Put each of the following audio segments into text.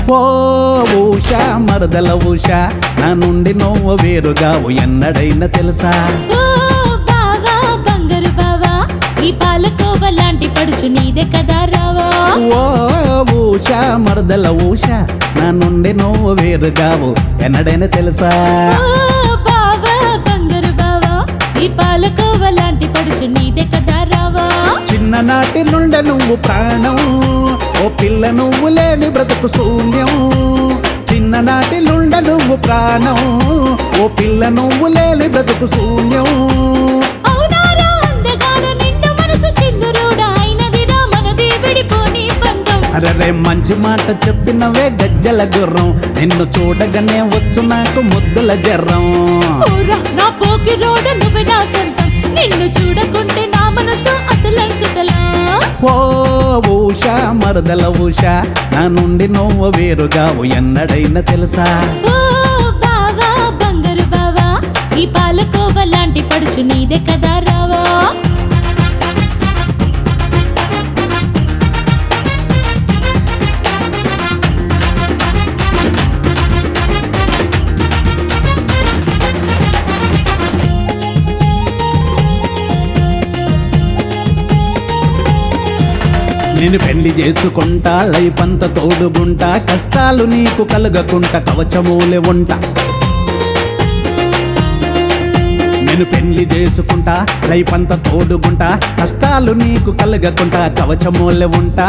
ఓ ఊషా మరదల ఊషా నా నుండి నువ్వు వేరుగావు ఎన్నడైనా తెలుసా ఓ బావా బంగారు బావా ఈ పాలకోవ లాంటి పడుచు నీదే కదా రావా ఓ ఊషా మరదల ఊషా నా నుండి నువ్వు వేరుగావు ఎన్నడైనా తెలుసా ఓ బావా బంగారు బావా ఈ పాలకోవ లాంటి పడుచు నీదే కదా రావా చిన్ననాటి నుండి నువ్వు ప్రాణం ఓ పిల్ల నువ్వు లేని బ్రతుకు శూన్యం చిన్ననాటి నుండి నువ్వు ప్రాణం ఓ పిల్ల నువ్వు లేని బ్రతుకు శూన్యం అవునారా అందగాడ నిండు మనసు చిందురోడా అయినదిరా మనది విడిపోని బంధం అరే మంచి మాట చెప్పినవే గజ్జల గుర్రం నిన్ను చూడగానే వచ్చు నాకు ముద్దుల జర్రం ఓరా నా పోకి రోడ నువ్వే నా సొంతం నిన్ను చూడకుంటే నా మనసు అతలంకుతలా ఓ ఊషా మరదల ఊషా నా నుండి నువ్వు వేరుగావు ఎన్నడైనా తెలుసా ఓ బావా బంగారు బావా ఈ పాలకోవ లాంటి పడుచు నీదే కదా రావా నేను పెళ్లి చేసుకుంటా లైఫ్ అంత తోడుగుంటా కష్టాలు నీకు కలగకుంటా కవచమూలే ఉంటా నేను పెళ్లి చేసుకుంటా లైఫ్ అంత తోడుగుంటా కష్టాలు నీకు కలగకుంటా కవచమూలే ఉంటా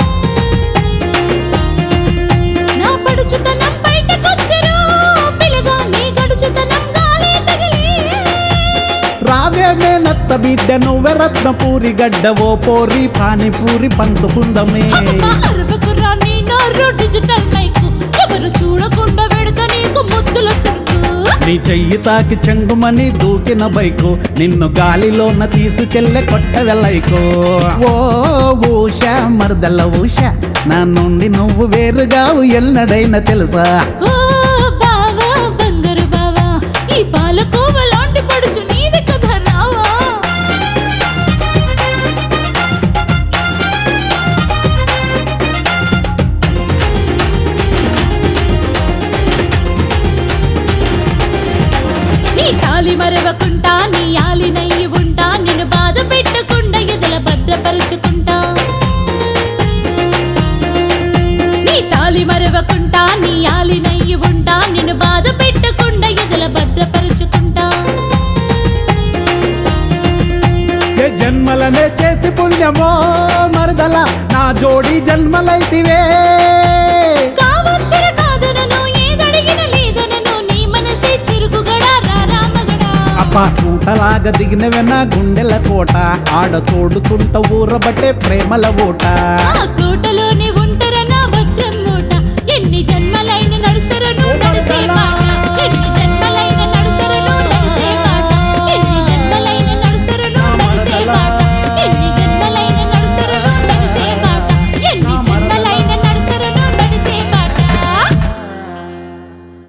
నా పడుచుతనం బయటకొచ్చరు పిలగా నీ గడుచుతనం గాలి తగిలి రావే మేనత్త బిడ్డ నువ్వె రత్నపూరి గడ్డ ఓ పోరి పానీపూరి పంచుకుందమే అబ్బా అరవకు రాని నోరు డిజిటల్ మైకు ఎవరు చూడకుండా పెడతా నీకు ముద్దుల సరుకు నీ చెయ్యి తాకి చెంగుమని దూకిన బైకు నిన్ను గాలిలోన తీసుకెళ్ళే కొట్ట వెళ్ళైకో ఓ ఊషా మరదల ఊషా నా నుండి నువ్వు వేరుగావు ఎన్నడైనా తెలుసా ఓ బావా బంగారు బావా ఈ పాలకోవ లాంటి పడుచు నీది కదా రావా నీ తాలి మరవకుంటా నీ ఆలి నయ్యి ఉంటా నిన్ను బాధ పెట్టకుండా ఎదల భద్రపరుచుకుంటా నీ తాలి మరవకుంటా నీ ఆలి నయ్యి ఉంటా నిన్ను బాధ పెట్టకుండా ఎదల భద్రపరుచుకుంటా ఏ జన్మలనే చేసి పుణ్యమో మరదల నా జోడి జన్మలైతివే కావచ్చుర కాదనను ఏదడిగిన లేదనను నీ మనసే చిరుగుగడా రారామగడా అబ్బా కూటలాగా దిగినవే నా గుండెల కోట ఆడ తోడుకుంట ఊరబట్టే ప్రేమల ఓట ఆ కోటలోని ఉంటారనా వచ్చే మూట ఎన్ని జన్మలైన నడుస్తారను నడిచే మాట